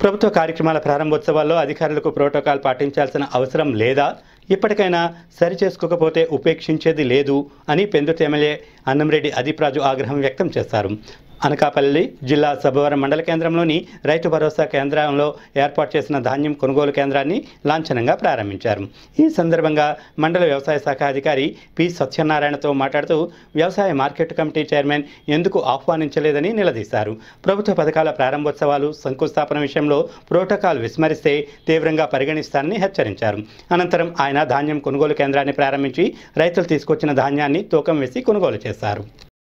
ప్రభుత్వ కార్యక్రమాల ప్రారంభోత్సవాల్లో అధికారులకు ప్రోటోకాల్ పాటించాల్సిన అవసరం లేదా ఇప్పటికైనా సరి చేసుకోకపోతే ఉపేక్షించేది లేదు అని పెందుర్తి ఎమ్మెల్యే అన్నంరెడ్డి అదీప్రాజు ఆగ్రహం వ్యక్తం చేశారు అనకాపల్లి జిల్లా సభవరం మండల కేంద్రంలోని రైతు భరోసా కేంద్రంలో ఏర్పాటు చేసిన ధాన్యం కొనుగోలు కేంద్రాన్ని లాంఛనంగా ప్రారంభించారు ఈ సందర్భంగా మండల వ్యవసాయ శాఖ అధికారి పి సత్యనారాయణతో మాట్లాడుతూ వ్యవసాయ మార్కెట్ కమిటీ చైర్మన్ ఎందుకు ఆహ్వానించలేదని నిలదీశారు ప్రభుత్వ పథకాల ప్రారంభోత్సవాలు శంకుస్థాపన విషయంలో ప్రోటోకాల్ విస్మరిస్తే తీవ్రంగా పరిగణిస్తానని హెచ్చరించారు అనంతరం ఆయన ధాన్యం కొనుగోలు కేంద్రాన్ని ప్రారంభించి రైతులు తీసుకొచ్చిన ధాన్యాన్ని తూకం వేసి కొనుగోలు చేశారు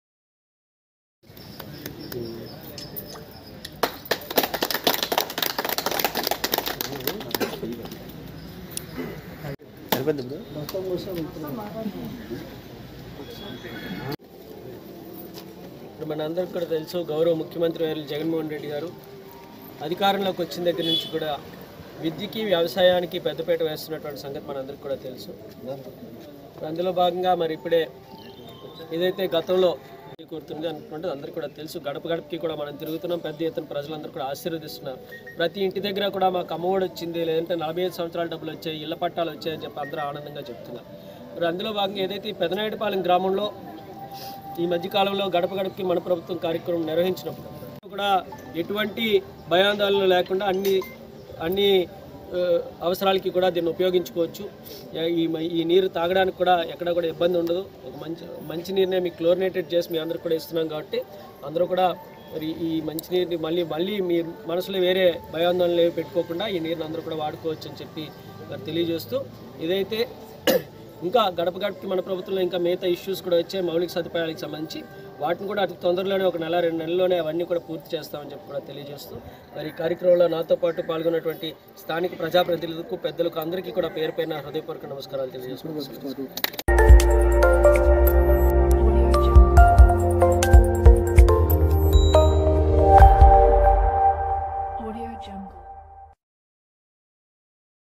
ఇప్పుడు మనందరికీ కూడా తెలుసు గౌరవ ముఖ్యమంత్రి వర్యులు జగన్మోహన్ రెడ్డి గారు అధికారంలోకి వచ్చిన దగ్గర నుంచి కూడా విద్యకి వ్యవసాయానికి పెద్దపీట వేస్తున్నటువంటి సంగతి మనందరికీ కూడా తెలుసు ఇప్పుడు అందులో భాగంగా మరి ఇప్పుడే ఏదైతే గతంలో కోరుతుంది అనుకుంటే అందరికీ కూడా తెలుసు గడప గడపకి కూడా మనం తిరుగుతున్నాం పెద్ద ఎత్తున ప్రజలందరూ కూడా ఆశీర్వదిస్తున్నారు ప్రతి ఇంటి దగ్గర కూడా మాకు అమ్మఒడి వచ్చింది లేదంటే నలభై ఐదు సంవత్సరాల డబ్బులు వచ్చాయి ఇళ్ల పట్టాలు వచ్చాయని చెప్పి అందరూ ఆనందంగా చెప్తున్నారు మరి అందులో భాగంగా ఏదైతే ఈ పెదనాయుడుపాలెం గ్రామంలో ఈ మధ్యకాలంలో గడప గడపకి మన ప్రభుత్వం కార్యక్రమం నిర్వహించినప్పుడు కూడా ఎటువంటి భయాందోళన లేకుండా అన్ని అన్ని ఆ, అవసరాలకి కూడా దీన్ని ఉపయోగించుకోవచ్చు యా- ఈ మ- ఈ నీరు తాగడానికి కూడా ఎక్కడ కూడా ఇబ్బంది ఉండదు ఒక మంచి మంచి నీరునే మీకు క్లోరినేటెడ్ చేసి మీ అందరికి కూడా ఇస్తున్నాం కాబట్టి అందరూ కూడా మరి ఈ మంచి నీరుని మళ్ళీ మళ్ళీ మీ మనసులో వేరే భయాందోళనలు ఏవి పెట్టుకోకుండా ఈ నీరుని అందరూ కూడా వాడుకోవచ్చు అని చెప్పి మరి తెలియజేస్తూ ఇదైతే ఇంకా గడప గడపకి మన ప్రభుత్వంలో ఇంకా మిగతా ఇష్యూస్ కూడా వచ్చాయి మౌలిక సదుపాయాలకు సంబంధించి వాటిని కూడా అతి తొందరలోనే ఒక నెల రెండు నెలల్లోనే అవన్నీ కూడా పూర్తి చేస్తామని చెప్పి కూడా తెలియజేస్తూ మరి ఈ కార్యక్రమంలో నాతో పాటు పాల్గొన్నటువంటి స్థానిక ప్రజాప్రతినిధులకు పెద్దలకు అందరికీ కూడా పేరు పైన హృదయపూర్వక నమస్కారాలు తెలియజేసుకుంటున్నాను